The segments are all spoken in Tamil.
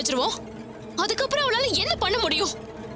வச்சிருவோம் அதுக்கப்புறம் அவளால என்ன பண்ண முடியும்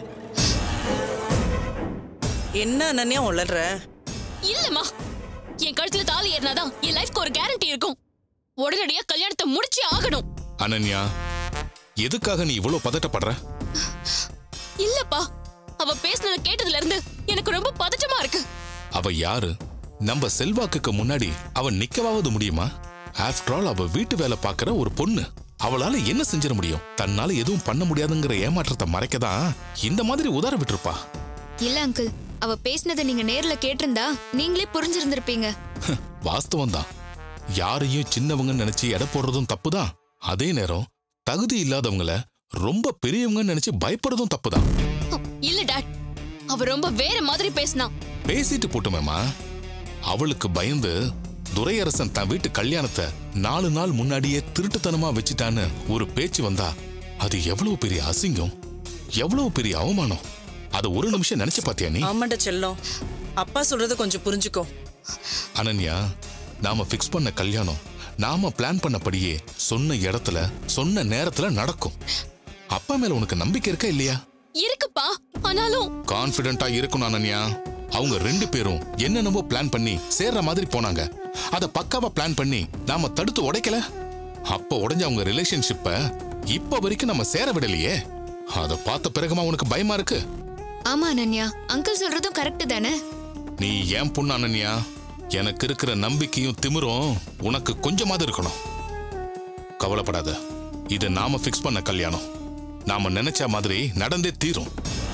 என்ன அனன்யா உளர்ற இல்லம்மா என் கழுத்துல தாலி ஏறினாதான் என் லைஃப்க்கு ஒரு கேரண்டி இருக்கும் உடனடியா கல்யாணத்தை முடிச்சே ஆகணும் அனன்யா எதுக்காக நீ இவ்வளவு பதட்டப்படுற இல்லப்பா அவ பேசுனத கேட்டதுல இருந்து எனக்கு ரொம்ப பதட்டமா இருக்கு அவ யாரு நம்ம செல்வாக்குக்கு முன்னாடி அவ நிக்கவாவது முடியுமா ஆஃப்டர் ஆல் அவ வீட்டு வேலை பார்க்கற ஒரு பொண்ணு அவளால என்ன செஞ்சிட முடியும் தன்னால எதுவும் பண்ண முடியாதுங்கிற ஏமாற்றத்தை மறைக்கதான் இந்த மாதிரி உதார விட்டுருப்பா இல்ல அங்கிள் அவ பேசினதை நீங்க நேர்ல கேட்டிருந்தா நீங்களே புரிஞ்சிருந்திருப்பீங்க வாஸ்தவம் தான் யாரையும் சின்னவங்கன்னு நினைச்சு எடை போடுறதும் தப்புதான் அதே நேரம் தகுதி இல்லாதவங்கள ரொம்ப பெரியவங்கன்னு நினைச்சு பயப்படுறதும் தப்புதான் இல்ல டாட் அவ ரொம்ப வேற மாதிரி பேசினா பேசிட்டு போட்டுமேமா அவளுக்கு பயந்து துரையரசன் தன் வீட்டு கல்யாணத்தை நாலு நாள் முன்னாடியே திருட்டுத்தனமா வச்சுட்டான்னு ஒரு பேச்சு வந்தா அது எவ்வளவு பெரிய அசிங்கம் எவ்வளவு பெரிய அவமானம் அதை ஒரு நிமிஷம் நினைச்சு பாத்தியா நீ ஆமாண்ட செல்லம் அப்பா சொல்றத கொஞ்சம் புரிஞ்சுக்கோ அனன்யா நாம ஃபிக்ஸ் பண்ண கல்யாணம் நாம பிளான் பண்ணபடியே சொன்ன இடத்துல சொன்ன நேரத்துல நடக்கும் அப்பா மேல உனக்கு நம்பிக்கை இருக்கா இல்லையா இருக்குப்பா ஆனாலும் கான்பிடண்டா இருக்கணும் அனன்யா அவங்க ரெண்டு பேரும் என்னென்னவோ பிளான் பண்ணி சேர்ற மாதிரி போனாங்க அத பக்காவா பிளான் பண்ணி நாம தடுத்து உடைக்கல அப்ப உடைஞ்ச அவங்க ரிலேஷன்ஷிப்ப இப்ப வரைக்கும் நம்ம சேர விடலையே அத பார்த்த பிறகுமா உனக்கு பயமா இருக்கு ஆமா அனன்யா அங்கிள் சொல்றதும் கரெக்ட் தானே நீ ஏன் பொண்ணு அனன்யா எனக்கு இருக்கிற நம்பிக்கையும் திமிரும் உனக்கு கொஞ்சமாவது இருக்கணும் கவலைப்படாத இது நாம ஃபிக்ஸ் பண்ண கல்யாணம் நாம நினைச்ச மாதிரி நடந்தே தீரும்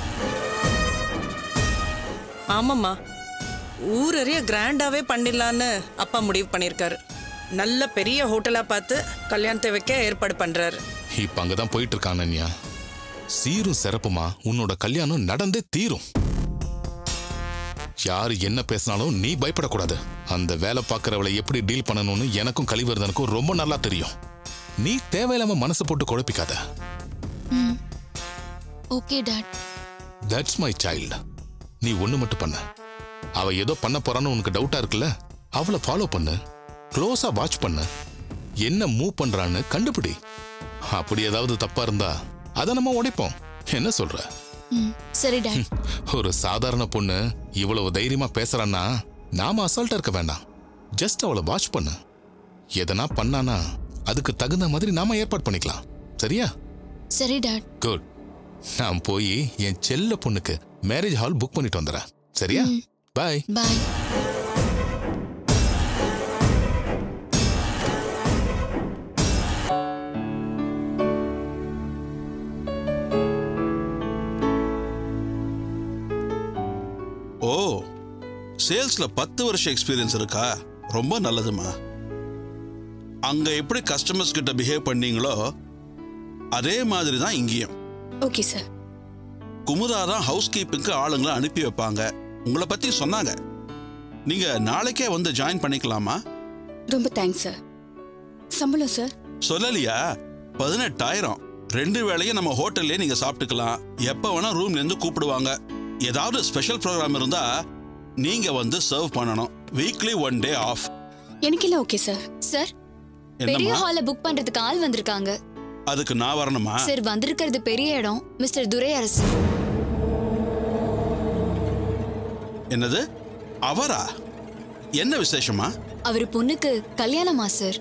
ஆமாம்மா ஊரறிய கிராண்டாவே பண்ணிடலான்னு அப்பா முடிவு பண்ணியிருக்காரு நல்ல பெரிய ஹோட்டலா பார்த்து கல்யாணத்தை வைக்க ஏற்பாடு பண்றாரு இப்ப அங்கதான் போயிட்டு இருக்கான் அனன்யா சீரும் சிறப்புமா உன்னோட கல்யாணம் நடந்தே தீரும் யாரு என்ன பேசினாலும் நீ பயப்படக்கூடாது அந்த வேலை பார்க்கறவளை எப்படி டீல் பண்ணணும்னு எனக்கும் கலிவர்தனுக்கும் ரொம்ப நல்லா தெரியும் நீ தேவையில்லாம மனசு போட்டு குழப்பிக்காத okay dad that's my child நீ ஒண்ணு மட்டும் பண்ண அவ ஏதோ பண்ண போறான்னு உனக்கு டவுட்டா இருக்குல்ல அவளை ஃபாலோ பண்ணு க்ளோஸா வாட்ச் பண்ணு என்ன மூவ் பண்றான்னு கண்டுபிடி அப்படி ஏதாவது தப்பா இருந்தா அதை நம்ம உடைப்போம் என்ன சொல்ற ம் சரி டாட் ஒரு சாதாரண பொண்ணு இவ்வளவு தைரியமா பேசுறான்னா நாம அசால்ட்டா இருக்க வேண்டாம் ஜஸ்ட் அவளை வாட்ச் பண்ணு எதனா பண்ணானா அதுக்கு தகுந்த மாதிரி நாம ஏற்பாடு பண்ணிக்கலாம் சரியா சரி டாட் குட் நான் போய் என் செல்ல பொண்ணுக்கு மேரேஜ் ஹால் புக் பண்ணிட்டு வந்துடுறேன் சரியா பாய் பாய் ஓ சேல்ஸ்ல பத்து வருஷம் எக்ஸ்பீரியன்ஸ் இருக்கா ரொம்ப நல்லதுமா அங்க எப்படி கஸ்டமர்ஸ் கிட்ட பிஹேவ் பண்ணீங்களோ அதே மாதிரி தான் இங்கேயும் ஓகே சார் குமுதா தான் ஹவுஸ் கீப்பிங்க்கு ஆளுங்களை அனுப்பி வைப்பாங்க உங்களை பத்தி சொன்னாங்க நீங்க நாளைக்கே வந்து ஜாயின் பண்ணிக்கலாமா ரொம்ப தேங்க்ஸ் சார் சம்பளம் சார் சொல்லலையா பதினெட்டாயிரம் ரெண்டு வேளையும் நம்ம ஹோட்டல்லே நீங்க சாப்பிட்டுக்கலாம் எப்ப வேணா ரூம்ல இருந்து கூப்பிடுவாங்க ஏதாவது ஸ்பெஷல் ப்ரோக்ராம் இருந்தா நீங்க வந்து சர்வ் பண்ணணும் வீக்லி ஒன் டே ஆஃப் எனக்கு இல்லை ஓகே சார் சார் பெரிய என்னம்மா ஹால புக் பண்றதுக்கு ஆள் வந்திருக்காங்க அதுக்கு நான் வரணுமா சார் வந்திருக்கிறது பெரிய இடம் மிஸ்டர் துரை அரசு என்னது அவரா என்ன விசேஷமா அவர் பொண்ணுக்கு கல்யாணமா சார்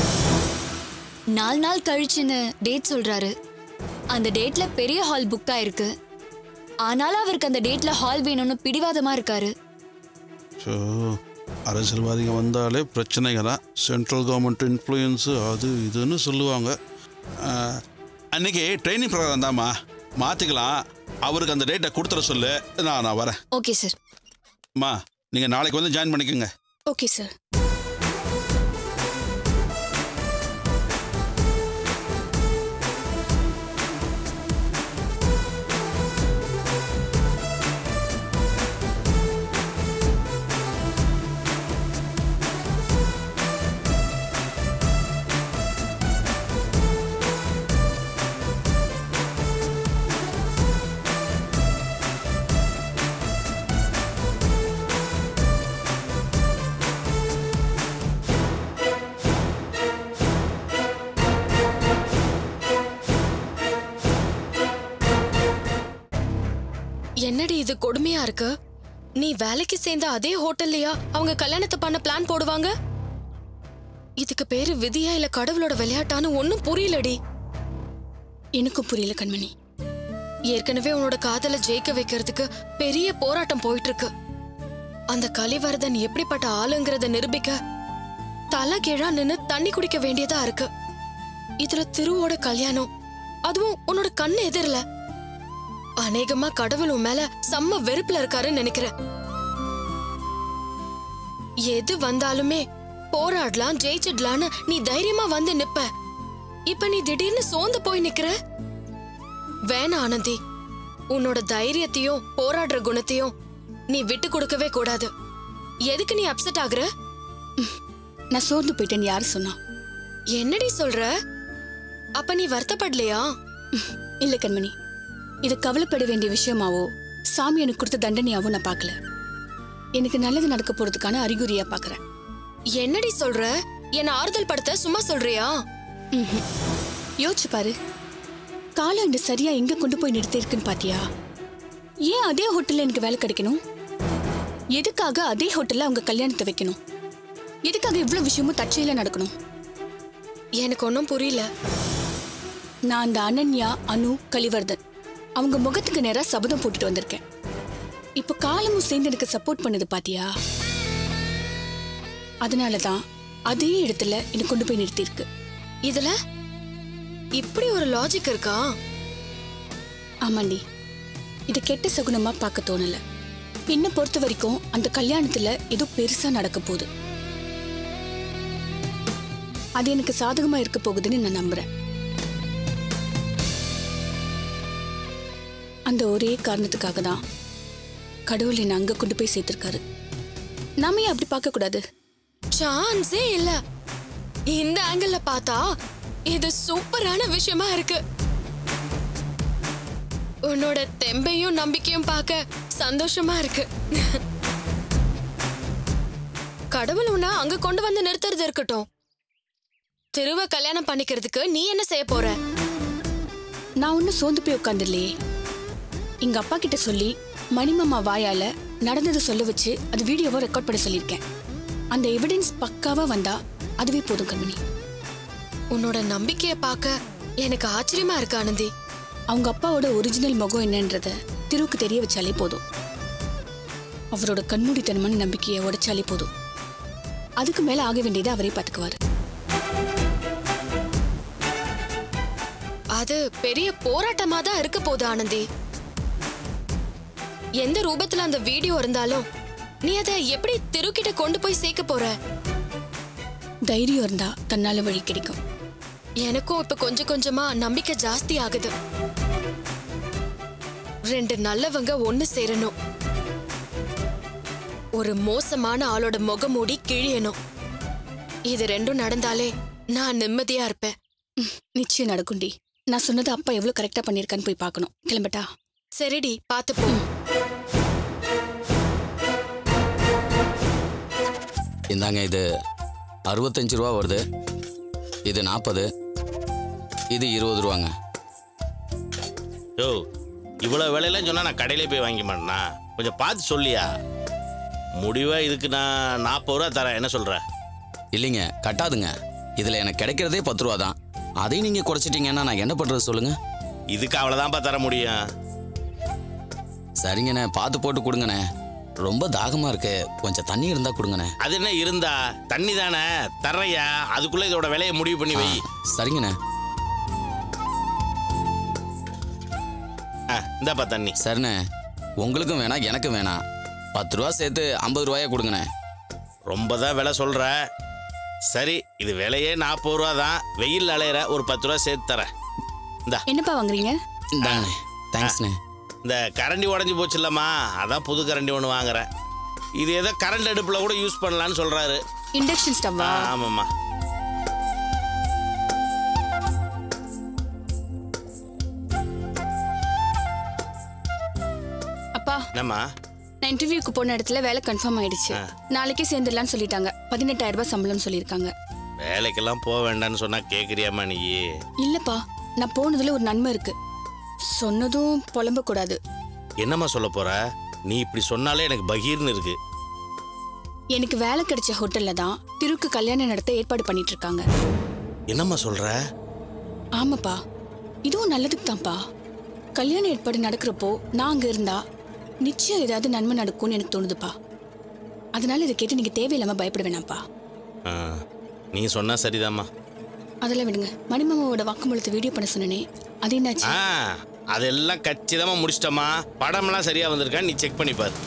நாலு நாள் கழிச்சுன்னு டேட் சொல்றாரு அந்த டேட்ல பெரிய ஹால் புக் ஆயிருக்கு ஆனாலும் அவருக்கு அந்த டேட்ல ஹால் வேணும்னு பிடிவாதமா இருக்காரு ஸோ அரசியல்வாதிங்க வந்தாலே பிரச்சனைங்க தான் சென்ட்ரல் கவர்மெண்ட் இன்ஃப்ளூயன்ஸு அது இதுன்னு சொல்லுவாங்க அஹ், அன்னைக்கு ட்ரைனிங் ப்ரோக்ராம் தாம்மா மாற்றிக்கலாம் அவருக்கு அந்த டேட்டை கொடுத்துட சொல்லு நான் நான் வரேன் ஓகே சார் அம்மா நீங்கள் நாளைக்கு வந்து ஜாயின் பண்ணிக்கோங்க ஓகே சார் என்னடி இது கொடுமையா இருக்கு நீ வேலைக்கு சேர்ந்த அதே ஹோட்டல்லையா அவங்க கல்யாணத்தை பண்ண பிளான் போடுவாங்க இதுக்கு பேரு விதியா இல்ல கடவுளோட விளையாட்டான்னு ஒன்னும் புரியலடி எனக்கும் புரியல கண்மணி ஏற்கனவே உன்னோட காதல ஜெயிக்க வைக்கிறதுக்கு பெரிய போராட்டம் போயிட்டு இருக்கு அந்த கலிவரதன் எப்படிப்பட்ட ஆளுங்கிறத நிரூபிக்க தலை கீழா நின்னு தண்ணி குடிக்க வேண்டியதா இருக்கு இதுல திருவோட கல்யாணம் அதுவும் உன்னோட கண்ணு எதிரில அநேகமா கடவுள் உன் மேல செம்ம வெறுப்புல இருக்காருன்னு நினைக்கிறேன் எது வந்தாலுமே போராடலாம் ஜெயிச்சிடலான்னு நீ தைரியமா வந்து நிப்ப இப்ப நீ திடீர்னு சோர்ந்து போய் நிக்கிற வேணாம் ஆனந்தி உன்னோட தைரியத்தையும் போராடுற குணத்தையும் நீ விட்டு கொடுக்கவே கூடாது எதுக்கு நீ அப்செட் ஆகுற நான் சோர்ந்து போயிட்டேன்னு யாரு சொன்னா என்னடி சொல்ற அப்ப நீ வருத்தப்படலையா இல்ல கண்மணி இது கவலைப்பட வேண்டிய விஷயமாவோ சாமி எனக்கு கொடுத்த தண்டனையாவோ நான் பார்க்கல எனக்கு நல்லது நடக்க போறதுக்கான அறிகுறியா பார்க்கறேன் என்னடி சொல்ற என்ன ஆறுதல் படுத்த சும்மா சொல்றியா ம்ஹும். யோசிச்சு பாரு காலாண்டு சரியா எங்க கொண்டு போய் நிறுத்திருக்குன்னு பாத்தியா ஏன் அதே ஹோட்டல்ல எனக்கு வேலை கிடைக்கணும் எதுக்காக அதே ஹோட்டல்ல அவங்க கல்யாணத்தை வைக்கணும் எதுக்காக இவ்வளவு விஷயமும் தற்செயலா நடக்கணும் எனக்கு ஒன்னும் புரியல நான் அந்த அனன்யா அனு கலிவர்தன் அவங்க முகத்துக்கு நேரா சபதம் போட்டுட்டு வந்திருக்கேன் இப்போ காலமும் சேர்ந்து எனக்கு சப்போர்ட் பண்ணுது பாத்தியா அதனாலதான் அதே இடத்துல என்னை கொண்டு போய் நிறுத்தியிருக்கு இதுல இப்படி ஒரு லாஜிக் இருக்கா ஆமாண்டி இது கெட்ட சகுனமா பார்க்க தோணல என்ன பொறுத்த வரைக்கும் அந்த கல்யாணத்துல ஏதோ பெருசா நடக்க போகுது அது எனக்கு சாதகமா இருக்க போகுதுன்னு நான் நம்புறேன் அந்த ஒரே காரணத்துக்காக தான் கடவுள் என்னை அங்க கொண்டு போய் சேர்த்திருக்காரு நாம ஏன் அப்படி பார்க்க கூடாது சான்ஸே இல்ல இந்த ஆங்கிள் பார்த்தா இது சூப்பரான விஷயமா இருக்கு உன்னோட தெம்பையும் நம்பிக்கையும் பார்க்க சந்தோஷமா இருக்கு கடவுள் உன்னை அங்க கொண்டு வந்து நிறுத்துறது இருக்கட்டும் திருவ கல்யாணம் பண்ணிக்கிறதுக்கு நீ என்ன செய்ய போற நான் ஒன்னும் சோர்ந்து போய் உட்காந்துடலையே எங்க அப்பா கிட்ட சொல்லி மணிமாமா வாயால நடந்ததை சொல்ல வச்சு அது வீடியோவை ரெக்கார்ட் பண்ண சொல்லியிருக்கேன் அந்த எவிடன்ஸ் பக்காவா வந்தா அதுவே போதும் கண்மணி உன்னோட நம்பிக்கைய பார்க்க எனக்கு ஆச்சரியமா இருக்கு ஆனந்தி அவங்க அப்பாவோட ஒரிஜினல் முகம் என்னன்றத திருவுக்கு தெரிய வச்சாலே போதும் அவரோட கண்மூடித்தனமான நம்பிக்கையை உடைச்சாலே போதும் அதுக்கு மேல ஆக வேண்டியதை அவரே பார்த்துக்குவாரு அது பெரிய போராட்டமா தான் இருக்க போகுது ஆனந்தி எந்த ரூபத்துல அந்த வீடியோ இருந்தாலும் நீ அதை எப்படி திருக்கிட்ட கொண்டு போய் சேர்க்க போற தைரியம் இருந்தா தன்னால வழி கிடைக்கும் எனக்கும் இப்ப கொஞ்சம் கொஞ்சமா நம்பிக்கை ஜாஸ்தி ஆகுது ரெண்டு நல்லவங்க ஒண்ணு சேரணும் ஒரு மோசமான ஆளோட முகமூடி கிழியணும் இது ரெண்டும் நடந்தாலே நான் நிம்மதியா இருப்பேன் ம், நிச்சயம் நடக்கும்டி நான் சொன்னது அப்பா எவ்வளவு கரெக்டா பண்ணிருக்கான்னு போய் பார்க்கணும் கிளம்பட்டா சரிடி பாத்து போ இந்தாங்க இது அறுபத்தஞ்சு ரூபா வருது இது நாற்பது இது இருபது ரூபாங்க யோ இவ்வளோ விலையெல்லாம் சொன்னால் நான் கடையிலே போய் வாங்கி மாட்டேனா கொஞ்சம் பார்த்து சொல்லியா முடிவாக இதுக்கு நான் நாற்பது ரூபா தரேன் என்ன சொல்கிற இல்லைங்க கட்டாதுங்க இதில் எனக்கு கிடைக்கிறதே பத்து ரூபா தான் அதையும் நீங்கள் குறைச்சிட்டீங்கன்னா நான் என்ன பண்ணுறது சொல்லுங்கள் இதுக்கு அவ்வளோதான்ப்பா தர முடியும் சரிங்கண்ணே பார்த்து போட்டு கொடுங்கண்ணே ரொம்ப தாகமாக இருக்கு கொஞ்சம் தண்ணி இருந்தால் கொடுங்கண்ணே அது என்ன இருந்தா தண்ணி தானே தர்றையா அதுக்குள்ளே இதோட விலையை முடிவு பண்ணி வை ஆ, சரிங்கண்ணே ஆ இந்தாப்பா தண்ணி சரிண்ணே உங்களுக்கும் வேணாம் எனக்கும் வேணாம் பத்து ரூபா சேர்த்து ஐம்பது ரூபாயே கொடுங்கண்ணே ரொம்ப தான் விலை சொல்கிற சரி இது விலையே நாற்பது ரூபா தான் வெயில் அலையிற ஒரு பத்து ரூபா சேர்த்து தரேன் இந்தா என்னப்பா வாங்குறீங்க இந்தாங்கண்ணே தேங்க்ஸ்ண்ணே இந்த கரண்டி உடஞ்சி போச்சு இல்லம்மா அதான் புது கரண்டி ஒன்று வாங்குறேன் இது ஏதோ கரண்ட் அடுப்பில் கூட யூஸ் பண்ணலான்னு சொல்கிறாரு இண்டக்ஷன் ஸ்டவ்வா ஆமாம்மா அப்பா என்னம்மா நான் இன்டர்வியூக்கு போன இடத்துல வேலை கன்ஃபார்ம் ஆயிடுச்சு நாளைக்கே சேர்ந்துடலாம்னு சொல்லிட்டாங்க பதினெட்டாயிரம் ரூபாய் சம்பளம் சொல்லியிருக்காங்க வேலைக்கெல்லாம் போக வேண்டாம்னு சொன்னா கேட்குறியாம்மா நீ இல்லப்பா நான் போனதுல ஒரு நன்மை இருக்கு சொன்னதும் புலம்ப கூடாது என்னம்மா சொல்ல போற நீ இப்படி சொன்னாலே எனக்கு பகீர்னு இருக்கு எனக்கு வேலை கிடைச்ச ஹோட்டல்ல தான் திருக்கு கல்யாணம் நடத்த ஏற்பாடு பண்ணிட்டு இருக்காங்க என்னம்மா சொல்ற ஆமாப்பா இதுவும் நல்லதுக்கு தான்ப்பா கல்யாண ஏற்பாடு நடக்கிறப்போ நான் அங்க இருந்தா நிச்சயம் ஏதாவது நன்மை நடக்கும்னு எனக்கு தோணுதுப்பா அதனால இதை கேட்டு நீங்க தேவையில்லாம பயப்பட வேணாம்ப்பா ஆ, நீ சொன்னா சரிதாம்மா அதெல்லாம் விடுங்க மணிமாமாவோட வாக்குமூலத்தை வீடியோ பண்ண சொன்னனே அது என்னாச்சு ஆ அதெல்லாம் கச்சிதமா முடிச்சிட்டமா படம்லாம் சரியா வந்திருக்கா நீ செக் பண்ணி பாரு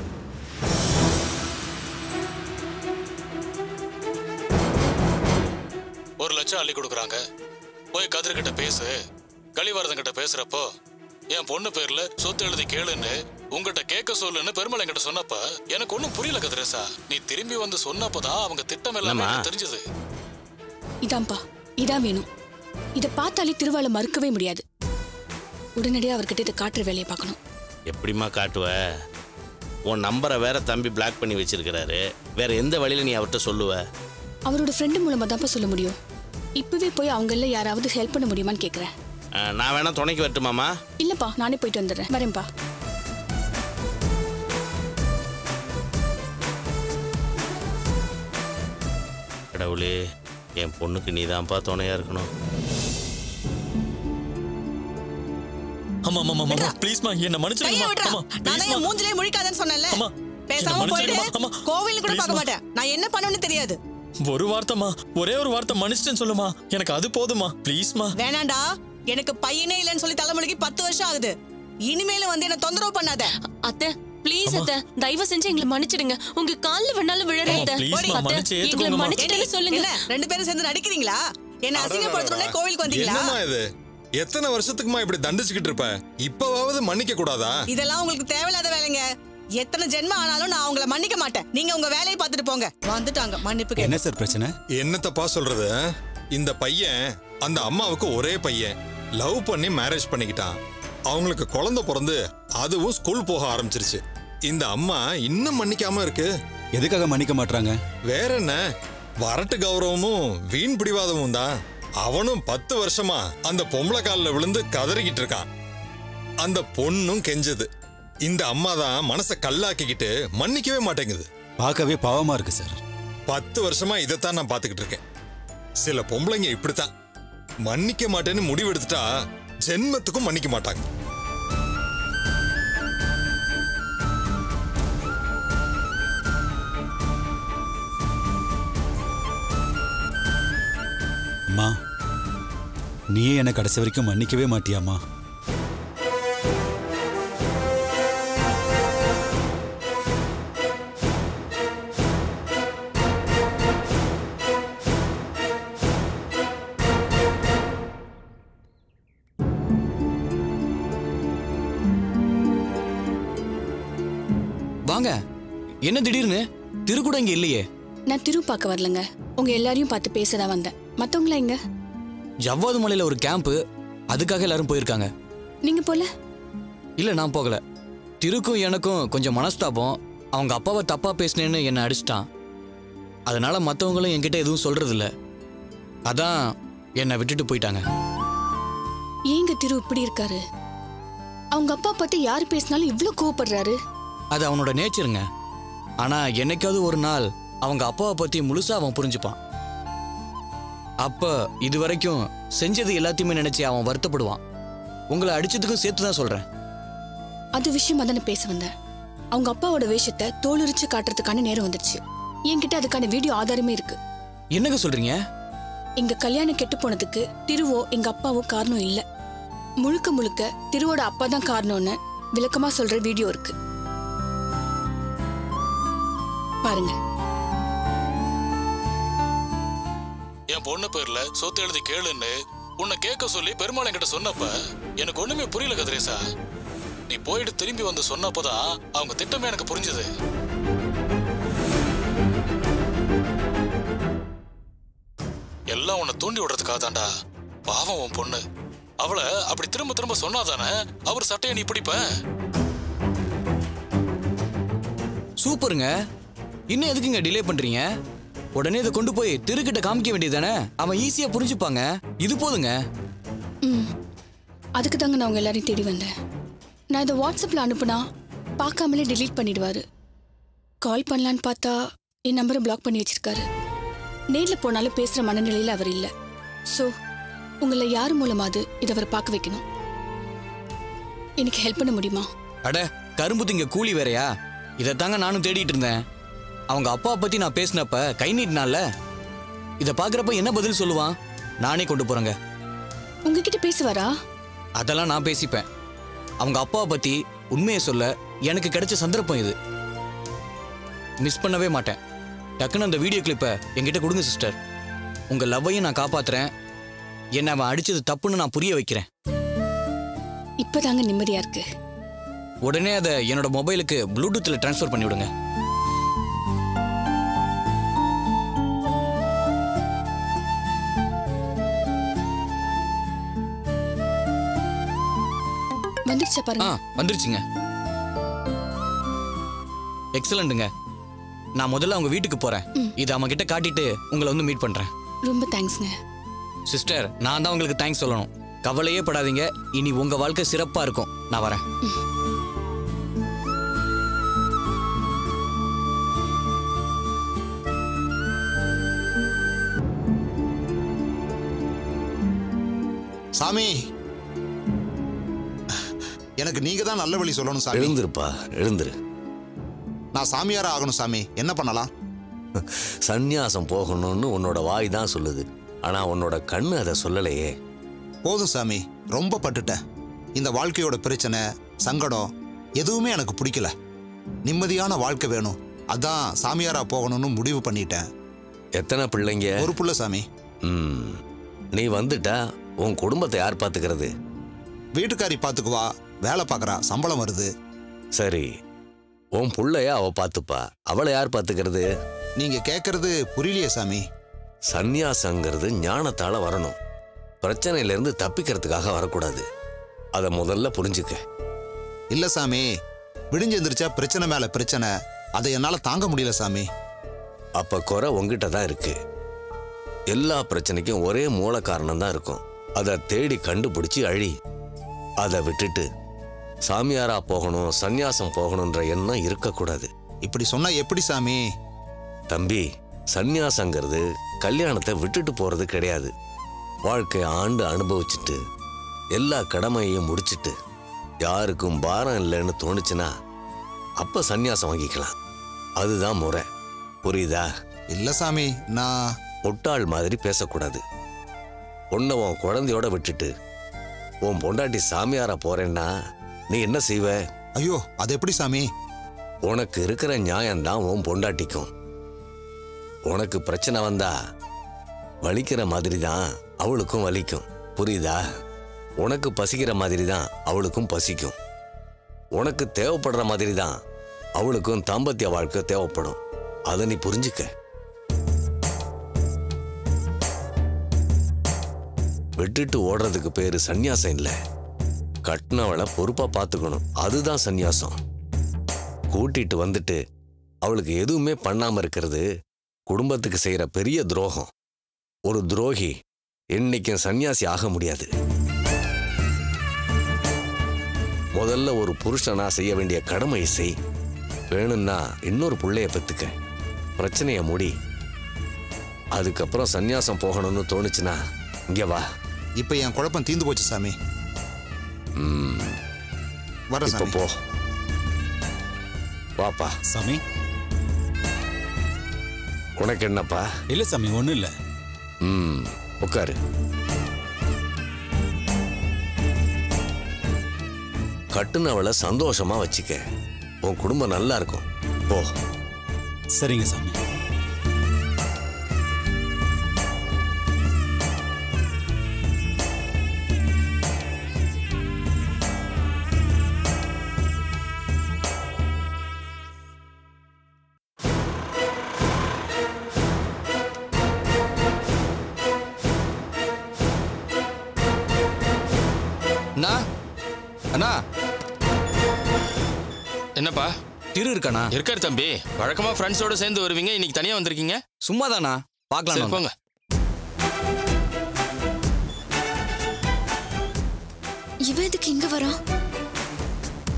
ஒரு லட்சம் அள்ளி கொடுக்குறாங்க போய் கதிர்கிட்ட பேசு கலிவாரதன் கிட்ட பேசுறப்போ என் பொண்ணு பேர்ல சொத்து எழுதி கேளுன்னு உங்ககிட்ட கேட்க சொல்லுன்னு பெருமாள் என்கிட்ட சொன்னப்ப எனக்கு ஒன்றும் புரியல கதிரேசா நீ திரும்பி வந்து சொன்னப்பதான் அவங்க திட்டம் எல்லாமே என்னம்மா? எனக்கு தெரிஞ்சது இதான்ப்பா இதான் வேணும் இதை பார்த்தாலே திருவாளை மறுக்கவே முடியாது உடனடியாக அவர்கிட்ட இதை காட்டுற வேலையை பார்க்கணும் எப்படிம்மா காட்டுவ உன் நம்பரை வேற தம்பி பிளாக் பண்ணி வச்சிருக்கிறாரு வேற எந்த வழியில நீ அவர்கிட்ட சொல்லுவ அவரோட ஃப்ரெண்டு மூலமா தான்ப்பா சொல்ல முடியும் இப்பவே போய் அவங்கள யாராவது ஹெல்ப் பண்ண முடியுமான்னு கேட்குறேன் ஆ, நான் வேணா துணைக்கு வரட்டுமாமா இல்லப்பா நானே போயிட்டு வந்துடுறேன் வரேன்ப்பா கடவுளே என் பொண்ணுக்கு நீதான்ப்பா துணையா இருக்கணும் ஆமா ஆமா ஆமா ஆமா ப்ளீஸ்மா என்ன கையை மன்னிச்சிடுங்கம்மா விட்றா ஆமா நான் ப்ளீஸ்மா என் மூஞ்சிலே முழிக்காதன்னு சொன்னேன்ல அம்மா, பேசாம என்னை போயிட்டு மன்னிச்சிடுமா? அம்மா, கோவில் கூட பார்க்க pleaseமா. மாட்டேன் நான் என்ன பண்ணணும்னு தெரியாது ஒரு வார்த்தைமா ஒரே ஒரு வார்த்தை மன்னிச்சிட்டேன்னு சொல்லுமா எனக்கு அது போதுமா ப்ளீஸ்மா வேணாண்டா எனக்கு பையனே இல்லைன்னு சொல்லி தலைமுறைக்கு பத்து வருஷம் ஆகுது இனிமேல வந்து என்ன தொந்தரவு பண்ணாத அத்தை ப்ளீஸ் அத்தை தயவு செஞ்சு எங்களை மன்னிச்சிடுங்க உங்க கால்ல வேணாலும் விழறேன் அம்மா, அத்தை. pleaseமா, அத்தை, மன்னிச்சு எங்களை ஏத்துக்கோங்கம்மா. மன்னிச்சிட்டேன்னு சொல்லுங்க என்ன ரெண்டு பேரும் சேர்ந்து நடிக்கிறீங்களா என்ன அசிங்கப்படுத்தணும்னே கோவிலுக்கு வந்தீங்களா என்னம்மா இது எத்தனை வருஷத்துக்குமா இப்படி தண்டிச்சுக்கிட்டு இருப்ப இப்பவாவது மன்னிக்க கூடாதா இதெல்லாம் உங்களுக்கு தேவையில்லாத வேலைங்க எத்தனை ஜென்மம் ஆனாலும் நான் உங்களை மன்னிக்க மாட்டேன் நீங்க உங்க வேலையை பார்த்துட்டு போங்க வந்துட்டாங்க மன்னிப்பு கேட்க. என்ன சார் பிரச்சனை என்னத்தப்பா சொல்றது இந்த பையன் அந்த அம்மாவுக்கு ஒரே பையன் லவ் பண்ணி மேரேஜ் பண்ணிக்கிட்டான் அவங்களுக்கு குழந்தை பிறந்து அதுவும் ஸ்கூல் போக ஆரம்பிச்சிருச்சு இந்த அம்மா இன்னும் மன்னிக்காம இருக்கு எதுக்காக மன்னிக்க மாட்றாங்க வேற என்ன வரட்டு கௌரவமும் வீண் பிடிவாதமும் தான் அவனும் பத்து வருஷமா அந்த பொம்பளை காலில் விழுந்து கதறிக்கிட்டு இருக்கான் அந்த பொண்ணும் கெஞ்சது இந்த அம்மா தான் மனசை கல்லாக்கிக்கிட்டு மன்னிக்கவே மாட்டேங்குது பார்க்கவே பாவமா இருக்கு சார் பத்து வருஷமா இதைத்தான் நான் பார்த்துக்கிட்டு இருக்கேன் சில பொம்பளைங்க இப்படித்தான் மன்னிக்க மாட்டேன்னு முடிவெடுத்துட்டா ஜென்மத்துக்கும் மன்னிக்க மாட்டாங்க அம்மா நீயே என்னை கடைசி வரைக்கும் மன்னிக்கவே மாட்டியாம்மா வாங்க என்ன திடீர்னு திரு கூட இங்க இல்லையே நான் திரு பார்க்க வரலங்க உங்க எல்லாரையும் பார்த்து பேச தான் வந்தேன் மத்தவங்களா எங்க ஜவ்வாது மலையில ஒரு கேம்ப் அதுக்காக எல்லாரும் போயிருக்காங்க நீங்க போல இல்ல நான் போகல திருக்கும் எனக்கும் கொஞ்சம் மனஸ்தாபம் அவங்க அப்பாவை தப்பா பேசினேன்னு என்னை அடிச்சிட்டான் அதனால மற்றவங்களும் என்கிட்ட எதுவும் சொல்றது இல்ல அதான் என்னை விட்டுட்டு போயிட்டாங்க ஏங்க திரு இப்படி இருக்காரு அவங்க அப்பா பத்தி யார் பேசினாலும் இவ்ளோ கோவப்படுறாரு அது அவனோட நேச்சருங்க ஆனா என்னைக்காவது ஒரு நாள் அவங்க அப்பாவை பத்தி முழுசா அவன் புரிஞ்சுப்பான் அப்ப இது வரைக்கும் செஞ்சது எல்லாத்தையுமே நினைச்சு அவன் வருத்தப்படுவான் உங்களை அடிச்சதுக்கும் சேர்த்து தான் சொல்றேன் அது விஷயமா தானே பேச வந்தேன் அவங்க அப்பாவோட வேஷத்தை தோலுரிச்சு காட்டுறதுக்கான நேரம் வந்துருச்சு என்கிட்ட அதுக்கான வீடியோ ஆதாரமே இருக்கு என்னங்க சொல்றீங்க எங்க கல்யாணம் கெட்டு போனதுக்கு திருவோ எங்க அப்பாவோ காரணம் இல்ல முழுக்க முழுக்க திருவோட அப்பா தான் காரணம்னு விளக்கமா சொல்ற வீடியோ இருக்கு பாருங்க என் பொண்ணு பேர்ல சொத்து எழுதி கேளுன்னு உன்னை கேட்க சொல்லி பெருமாள் என்கிட்ட சொன்னப்ப எனக்கு ஒண்ணுமே புரியல கதிரேசா நீ போயிட்டு திரும்பி வந்து சொன்னப்பதான் அவங்க திட்டமே எனக்கு புரிஞ்சது எல்லாம் உன்னை தூண்டி விடுறதுக்காக தான்டா பாவம் உன் பொண்ணு அவளை அப்படி திரும்ப திரும்ப சொன்னாதானே அவர் சட்டையை நீ பிடிப்ப சூப்பருங்க இன்னும் எதுக்குங்க டிலே பண்றீங்க உடனே இதை கொண்டு போய் திருக்கிட்ட காமிக்க வேண்டியதானே அவன் ஈஸியா புரிஞ்சுப்பாங்க இது போதுங்க ம் அதுக்கு தாங்க நான் உங்க எல்லாரையும் தேடி வந்தேன் நான் இதை வாட்ஸ்அப்பில் அனுப்புனா பார்க்காமலே delete பண்ணிடுவாரு கால் பண்ணலான்னு பார்த்தா என் நம்பரை பிளாக் பண்ணி வச்சிருக்காரு நேரில் போனாலும் பேசுகிற மனநிலையில் அவர் இல்லை ஸோ உங்களை யார் மூலமாவது இதை அவர் பார்க்க வைக்கணும் எனக்கு ஹெல்ப் பண்ண முடியுமா அட கரும்பு திங்க கூலி வேறயா இதை தாங்க நானும் தேடிட்டு இருந்தேன் அவங்க அப்பாவை பத்தி நான் பேசினப்ப கை நீட்டினால இதை பார்க்குறப்ப என்ன பதில் சொல்லுவான் நானே கொண்டு போறேங்க உங்ககிட்ட பேசுவாரா அதெல்லாம் நான் பேசிப்பேன் அவங்க அப்பாவை பத்தி உண்மையை சொல்ல எனக்கு கிடைச்ச சந்தர்ப்பம் இது மிஸ் பண்ணவே மாட்டேன் டக்குன்னு அந்த வீடியோ கிளிப்பை என்கிட்ட கொடுங்க சிஸ்டர் உங்க லவ்வையும் நான் காப்பாத்துறேன் என்னை அவன் அடிச்சது தப்புன்னு நான் புரிய வைக்கிறேன் இப்போதாங்க நிம்மதியா இருக்கு உடனே அதை என்னோட மொபைலுக்கு ப்ளூடூத்தில் ட்ரான்ஸ்ஃபர் பண்ணி விடுங்க வந்துருச்சா ஆ பாருங்க வந்துருச்சுங்க எக்ஸலண்ட்டுங்க நான் முதல்ல அவங்க வீட்டுக்கு போறேன் இதை அவங்க கிட்ட காட்டிட்டு உங்களை வந்து மீட் பண்றேன் ரொம்ப தேங்க்ஸ்ங்க சிஸ்டர் நான் தான் உங்களுக்கு தேங்க்ஸ் சொல்லணும் கவலையே படாதீங்க இனி உங்க வாழ்க்கை சிறப்பா இருக்கும் நான் வரேன் சாமி எனக்கு நீங்க தான் நல்ல வழி சொல்லணும் சாமி எழுந்திருப்பா எழுந்திரு நான் சாமியாரா ஆகணும் சாமி என்ன பண்ணலாம் சந்நியாசம் போகணும்னு உன்னோட வாய் தான் சொல்லுது ஆனா உன்னோட கண்ணு அதை சொல்லலையே போதும் சாமி ரொம்ப பட்டுட்டேன் இந்த வாழ்க்கையோட பிரச்சனை சங்கடம் எதுவுமே எனக்கு பிடிக்கல நிம்மதியான வாழ்க்கை வேணும் அதான் சாமியாரா போகணும்னு முடிவு பண்ணிட்டேன் எத்தனை பிள்ளைங்க ஒரு புள்ள சாமி ம் நீ வந்துட்டா உன் குடும்பத்தை யார் பாத்துக்கிறது வீட்டுக்காரி பாத்துக்குவா வேலை பார்க்கறா சம்பளம் வருது சரி உன் புள்ளைய அவ பாத்துப்பா அவளை யார் பாத்துக்கிறது நீங்க கேக்குறது புரியலையே சாமி சந்நியாசங்கிறது ஞானத்தால வரணும் பிரச்சனையில இருந்து தப்பிக்கிறதுக்காக வரக்கூடாது அதை முதல்ல புரிஞ்சுக்க இல்ல சாமி விடிஞ்சு எந்திரிச்சா பிரச்சனை மேல பிரச்சனை அதை என்னால தாங்க முடியல சாமி அப்ப குறை உங்ககிட்ட தான் இருக்கு எல்லா பிரச்சனைக்கும் ஒரே மூல காரணம் தான் இருக்கும் அதை தேடி கண்டுபிடிச்சு அழி அதை விட்டுட்டு சாமியாரா போகணும் சந்நியாசம் போகணுன்ற எண்ணம் இருக்கக்கூடாது இப்படி சொன்னா எப்படி சாமி தம்பி சந்நியாசங்கிறது கல்யாணத்தை விட்டுட்டு போறது கிடையாது வாழ்க்கை ஆண்டு அனுபவிச்சுட்டு எல்லா கடமையையும் முடிச்சிட்டு யாருக்கும் பாரம் இல்லைன்னு தோணுச்சுன்னா அப்ப சந்நியாசம் வாங்கிக்கலாம் அதுதான் முறை புரியுதா இல்ல சாமி நான் முட்டாள் மாதிரி பேசக்கூடாது உன்னை உன் குழந்தையோட விட்டுட்டு உன் பொண்டாட்டி சாமியாரா போறேன்னா நீ என்ன செய்வ ஐயோ அது எப்படி சாமி உனக்கு இருக்கிற நியாயம்தான் உன் பொண்டாட்டிக்கும் உனக்கு பிரச்சனை வந்தா வலிக்கிற மாதிரி தான் அவளுக்கும் வலிக்கும் புரியுதா உனக்கு பசிக்கிற மாதிரி தான் அவளுக்கும் பசிக்கும் உனக்கு தேவைப்படுற மாதிரி தான் அவளுக்கும் தாம்பத்திய வாழ்க்கை தேவைப்படும் அதை நீ புரிஞ்சுக்க விட்டுட்டு ஓடுறதுக்கு பேரு சந்நியாசம் இல்லை கட்டினவளை பொறுப்பா பார்த்துக்கணும் அதுதான் சந்நியாசம் கூட்டிட்டு வந்துட்டு அவளுக்கு எதுவுமே பண்ணாம இருக்கிறது குடும்பத்துக்கு செய்யற பெரிய துரோகம் ஒரு துரோகி என்னைக்கும் சன்னியாசி ஆக முடியாது முதல்ல ஒரு புருஷனா செய்ய வேண்டிய கடமையை செய் வேணும்னா இன்னொரு புள்ளைய பெத்துக்க பிரச்சனைய முடி அதுக்கப்புறம் சந்நியாசம் போகணும்னு தோணுச்சுன்னா இங்க வா இப்ப என் குழப்பம் தீந்து போச்சு சாமி ம், வர இப்ப சாமி போ வாப்பா சாமி உனக்கு என்னப்பா இல்ல சாமி ஒண்ணும் இல்ல ம் உட்காரு கட்டுனவளை சந்தோஷமா வச்சுக்க உன் குடும்பம் நல்லா இருக்கும் போ சரிங்க சாமி அண்ணா அண்ணா என்னப்பா திரு இருக்காண்ணா இருக்காரு தம்பி வழக்கமா ஃப்ரெண்ட்ஸோட சேர்ந்து வருவீங்க இன்னைக்கு தனியா வந்திருக்கீங்க சும்மாதானா சரி பார்க்கலாம் போங்க இவன் எதுக்கு இங்க வரான்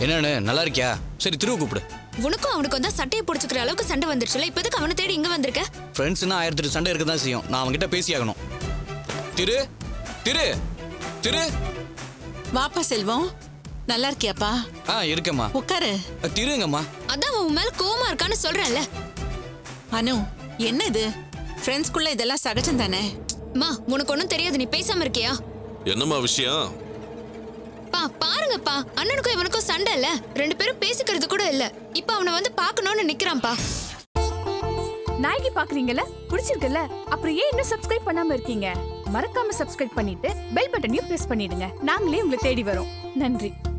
என்னன்னு நல்லா இருக்கியா சரி திருவு கூப்பிடு உனக்கும் அவனுக்கும் தான் சட்டையை பிடிச்சிக்கிற அளவுக்கு சண்டை வந்துருச்சுல இப்போ எதுக்கு அவனை தேடி இங்க வந்திருக்க ஃப்ரெண்ட்ஸ்னா ஆயிரத்தி எட்டு சண்டை இருக்க தான் செய்யும் நான் அவன்கிட்ட பேசியாகணும் திரு திரு திரு வாப்பா செல்வம் நல்லா இருக்கியாப்பா ஆ இருக்கேம்மா உட்காரு அ, திருங்கம்மா அதான் அவன் உன் மேல கோவமா இருக்கான்னு சொல்றேன்ல அனு என்ன இது ஃப்ரெண்ட்ஸ்குள்ள இதெல்லாம் சகஜம் தானே மா உனக்கு ஒன்றும் தெரியாது நீ பேசாம இருக்கியா என்னம்மா விஷயம் பா பாருங்கப்பா அண்ணனுக்கும் இவனுக்கும் சண்டை இல்ல ரெண்டு பேரும் பேசிக்கிறது கூட இல்ல இப்ப அவனை வந்து பார்க்கணும்னு நிக்கிறான்ப்பா நாயகி பாக்குறீங்கல்ல பிடிச்சிருக்குல்ல அப்புறம் ஏன் இன்னும் சப்ஸ்கிரைப் பண்ணாம இருக்கீங்க மறக்காம சப்ஸ்கிரைப் பண்ணிட்டு பெல் பட்டனையும் பிரஸ் பண்ணிடுங்க நாங்களே உங்களை தேடி வரோம் நன்றி